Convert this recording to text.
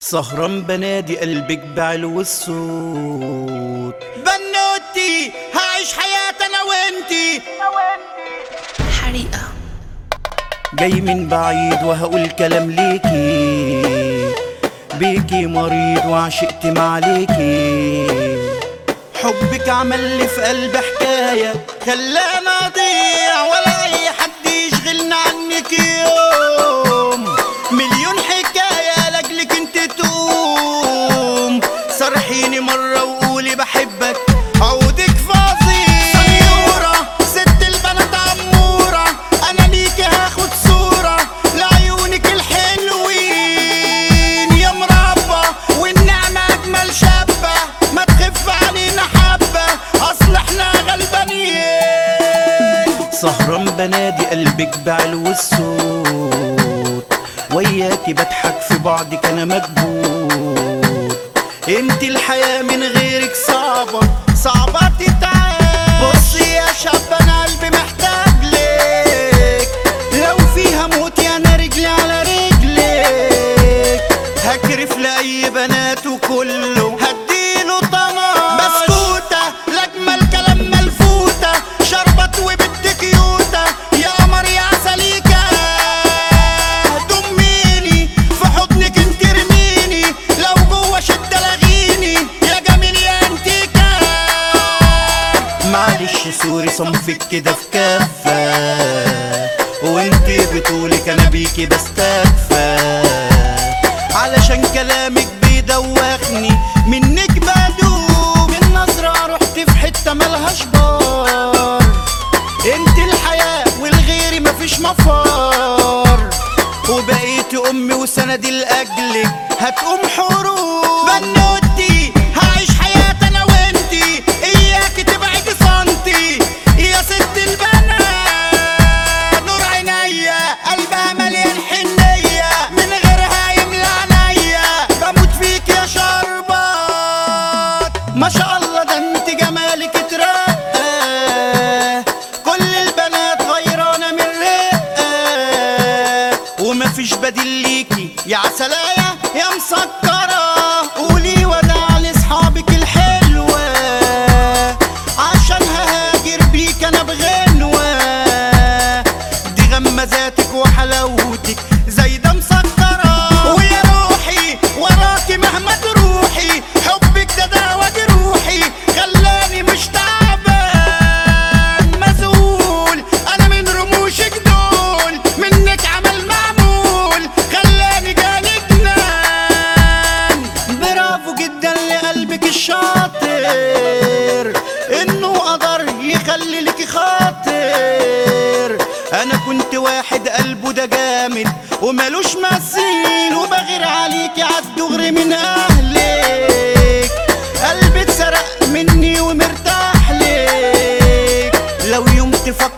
سهران بنادي قلبك بعلو الصوت بنوتي هعيش حياتي انا وانتي حريقة جاي من بعيد وهقول كلام ليكي بيكي مريض وعشقت معليكي حبك عمل لي في قلبي حكاية خلانا اضيع ولا اي حد يشغلنا عنك يوم مليون حكاية لاجلك انت تقوم صرحيني مرة وقولي بحبك عودك فظيع سنيورة ست البنات عمورة انا ليكي هاخد صورة لعيونك الحلوين يا مربى والنعمة اجمل شابة ما تخف علينا حبة اصل احنا غلبانين سهران بنادي قلبك بعلو الصوت وياكي بضحك في بعضك انا مكبوت انت الحياة من غيرك صعبة صعبة تتعب بصي يا شاب انا قلبي محتاج لك لو فيها موت انا رجلي على رجلك هكرف لاي بنات وكله هديله طمع مسكوتة لاجمل كلام ملفوتة شربت وبنت كيوتة يا قمر يا عسليكة ضميني في حضنك انت رميني لو جوه شدة لغيني يا جميل يا انتيكا معلش سوري صنفك كده في كفة وانت بتقولك انا بيكي بستكفى علشان كلامك بيدوخني منك بدوب من نظرة رحت في حتة ملهاش بار انت الحياة والغير مفيش مفار وبقيت امي وسندي لاجلك هتقوم حروب بنوتي هعيش حياتي انا وانتي اياكي تبعدي سنتي يا ست البنات نور عينيا قلبها مليان حنية من غيرها يملى عينيا بموت فيك يا شربات ما شاء الله ده انت جمالك اترقى كل البنات غيرانة من رقة ومفيش بديل ليكي يا عسلاية يا مسكرة قولي وداع لاصحابك الحلوة عشان ههاجر بيك انا بغنوة دي غمزاتك وحلاوتك زي ده مسكرة ويا روحي وراكي مهما تروحي حبك ده دعوة جروحي خلاني مش تعبان مذهول انا من رموشك دول منك عمل معمول خلاني جالي جنان برافو جدا لقلبك الشاطر انه قدر يخلي لك خاطر انا كنت واحد قلبه ده جامد ومالوش مثيل وبغير عليكي عالدغري من اهلك قلبي اتسرق مني ومرتاح لك لو يوم تفكر